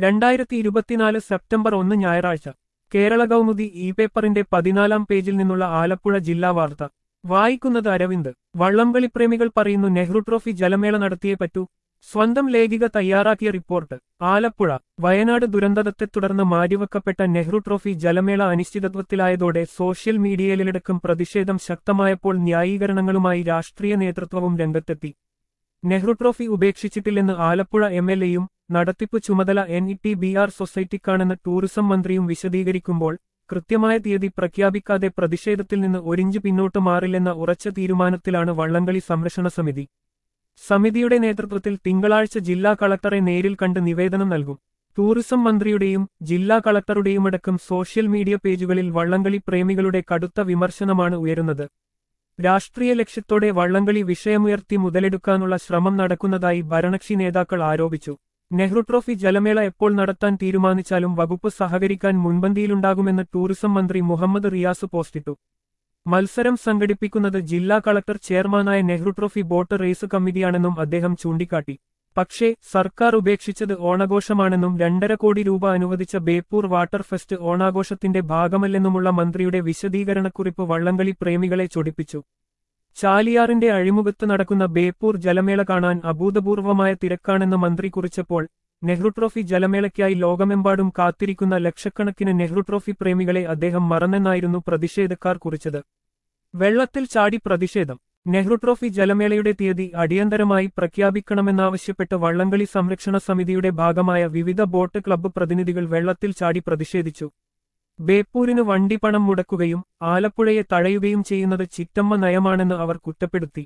രണ്ടായിരത്തി ഇരുപത്തിനാല് സെപ്റ്റംബർ ഒന്ന് ഞായറാഴ്ച കേരള കൗമുദി ഇ പേപ്പറിന്റെ പതിനാലാം പേജിൽ നിന്നുള്ള ആലപ്പുഴ ജില്ലാ വാർത്ത വായിക്കുന്നത് അരവിന്ദ് വള്ളംകളി പ്രേമികൾ പറയുന്നു നെഹ്റു ട്രോഫി ജലമേള നടത്തിയേ പറ്റൂ സ്വന്തം ലേഖിക തയ്യാറാക്കിയ റിപ്പോർട്ട് ആലപ്പുഴ വയനാട് ദുരന്തത്തെ തുടർന്ന് മാറ്റിവെക്കപ്പെട്ട നെഹ്റു ട്രോഫി ജലമേള അനിശ്ചിതത്വത്തിലായതോടെ സോഷ്യൽ മീഡിയയിലടക്കം പ്രതിഷേധം ശക്തമായപ്പോൾ ന്യായീകരണങ്ങളുമായി രാഷ്ട്രീയ നേതൃത്വവും രംഗത്തെത്തി നെഹ്റു ട്രോഫി ഉപേക്ഷിച്ചിട്ടില്ലെന്ന് ആലപ്പുഴ എം എൽ എയും നടത്തിപ്പ് ചുമതല N E T B R സൊസൈറ്റിക്കാണെന്ന് ടൂറിസം മന്ത്രിയും വിശദീകരിക്കുമ്പോൾ കൃത്യമായ തീയതി പ്രഖ്യാപിക്കാതെ പ്രതിഷേധത്തിൽ നിന്ന് ഒരിഞ്ച് പിന്നോട്ട് മാറില്ലെന്ന ഉറച്ച തീരുമാനത്തിലാണ് വള്ളംകളി സംരക്ഷണ സമിതി സമിതിയുടെ നേതൃത്വത്തിൽ തിങ്കളാഴ്ച ജില്ലാ കളക്ടറെ നേരിൽ കണ്ട് നിവേദനം നൽകും ടൂറിസം മന്ത്രിയുടെയും ജില്ലാ കളക്ടറുടെയുമടക്കം സോഷ്യൽ മീഡിയ പേജുകളിൽ വള്ളംകളി പ്രേമികളുടെ കടുത്ത വിമർശനമാണ് ഉയരുന്നത് രാഷ്ട്രീയ ലക്ഷ്യത്തോടെ വള്ളംകളി വിഷയമുയർത്തി മുതലെടുക്കാനുള്ള ശ്രമം നടക്കുന്നതായി ഭരണകക്ഷി നേതാക്കൾ ആരോപിച്ചു നെഹ്റു ട്രോഫി ജലമേള എപ്പോൾ നടത്താൻ തീരുമാനിച്ചാലും വകുപ്പ് സഹകരിക്കാൻ മുൻപന്തിയിലുണ്ടാകുമെന്ന് ടൂറിസം മന്ത്രി മുഹമ്മദ് റിയാസ് പോസ്റ്റിട്ടു മത്സരം സംഘടിപ്പിക്കുന്നത് ജില്ലാ കളക്ടർ ചെയർമാനായ നെഹ്റു ട്രോഫി ബോട്ട് റേസ് കമ്മിറ്റിയാണെന്നും അദ്ദേഹം ചൂണ്ടിക്കാട്ടി പക്ഷേ സർക്കാർ ഉപേക്ഷിച്ചത് ഓണാഘോഷമാണെന്നും രണ്ടര കോടി രൂപ അനുവദിച്ച ബേപ്പൂർ വാട്ടർ ഫെസ്റ്റ് ഓണാഘോഷത്തിന്റെ ഭാഗമല്ലെന്നുമുള്ള മന്ത്രിയുടെ വിശദീകരണക്കുറിപ്പ് വള്ളംകളി പ്രേമികളെ ചൊടിപ്പിച്ചു ചാലിയാറിന്റെ അഴിമുഖത്ത് നടക്കുന്ന ബേപ്പൂർ ജലമേള കാണാൻ അഭൂതപൂർവമായ തിരക്കാണെന്ന് മന്ത്രി കുറിച്ചപ്പോൾ നെഹ്റു ട്രോഫി ജലമേളയ്ക്കായി ലോകമെമ്പാടും കാത്തിരിക്കുന്ന ലക്ഷക്കണക്കിന് നെഹ്റു ട്രോഫി പ്രേമികളെ അദ്ദേഹം മറന്നെന്നായിരുന്നു പ്രതിഷേധക്കാർ കുറിച്ചത് വെള്ളത്തിൽ ചാടി പ്രതിഷേധം നെഹ്റു ട്രോഫി ജലമേളയുടെ തീയതി അടിയന്തരമായി പ്രഖ്യാപിക്കണമെന്നാവശ്യപ്പെട്ട് വള്ളംകളി സംരക്ഷണ സമിതിയുടെ ഭാഗമായ വിവിധ ബോട്ട് ക്ലബ്ബ് പ്രതിനിധികൾ വെള്ളത്തിൽ ചാടി പ്രതിഷേധിച്ചു ബേപ്പൂരിന് വണ്ടി പണം മുടക്കുകയും ആലപ്പുഴയെ തഴയുകയും ചെയ്യുന്നത് ചിറ്റമ്മ നയമാണെന്ന് അവർ കുറ്റപ്പെടുത്തി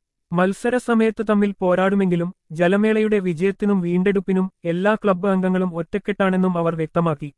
മത്സര സമയത്ത് തമ്മിൽ പോരാടുമെങ്കിലും ജലമേളയുടെ വിജയത്തിനും വീണ്ടെടുപ്പിനും എല്ലാ ക്ലബ്ബ് അംഗങ്ങളും ഒറ്റക്കെട്ടാണെന്നും അവർ വ്യക്തമാക്കി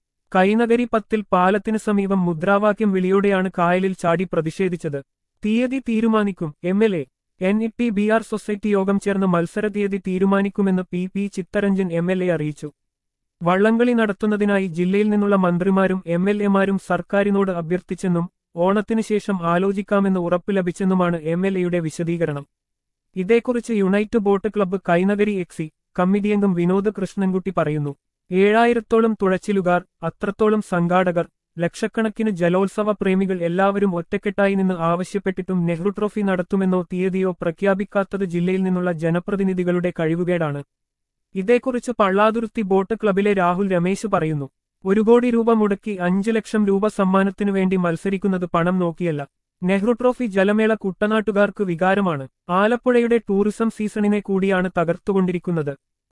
കൈനഗരി പത്തിൽ പാലത്തിന് സമീപം മുദ്രാവാക്യം വിളിയോടെയാണ് കായലിൽ ചാടി പ്രതിഷേധിച്ചത് തീയതി തീരുമാനിക്കും M L A N E P B R society യോഗം ചേർന്ന് മത്സര തീയതി തീരുമാനിക്കുമെന്ന് P P Chitharanjan M L A അറിയിച്ചു വള്ളംകളി നടത്തുന്നതിനായി ജില്ലയിൽ നിന്നുള്ള മന്ത്രിമാരും എം എൽ എമാരും സർക്കാരിനോട് അഭ്യർത്ഥിച്ചെന്നും ഓണത്തിനു ശേഷം ആലോചിക്കാമെന്ന് ഉറപ്പ് ലഭിച്ചെന്നുമാണ് എം എൽ എയുടെ വിശദീകരണം ഇതേക്കുറിച്ച് united boat club Kainakary exec കമ്മിറ്റിയംഗം വിനോദ് കൃഷ്ണൻകുട്ടി പറയുന്നു ഏഴായിരത്തോളം തുഴച്ചിലുകാർ അത്രത്തോളം സംഘാടകർ ലക്ഷക്കണക്കിന് ജലോത്സവ പ്രേമികൾ എല്ലാവരും ഒറ്റക്കെട്ടായി നിന്ന് ആവശ്യപ്പെട്ടിട്ടും നെഹ്റു ട്രോഫി നടത്തുമെന്നോ തീയതിയോ പ്രഖ്യാപിക്കാത്തത് ജില്ലയിൽ നിന്നുള്ള ജനപ്രതിനിധികളുടെ കഴിവുകേടാണ് ഇതേക്കുറിച്ച് പള്ളാതുരുത്തി ബോട്ട് ക്ലബിലെ രാഹുൽ രമേശ് പറയുന്നു ഒരു കോടി രൂപ മുടക്കി അഞ്ചു ലക്ഷം രൂപ സമ്മാനത്തിനു വേണ്ടി മത്സരിക്കുന്നത് പണം നോക്കിയല്ല നെഹ്റു ട്രോഫി ജലമേള കുട്ടനാട്ടുകാർക്ക് വികാരമാണ് ആലപ്പുഴയുടെ ടൂറിസം സീസണിനെ കൂടിയാണ് തകർത്തുകൊണ്ടിരിക്കുന്നത്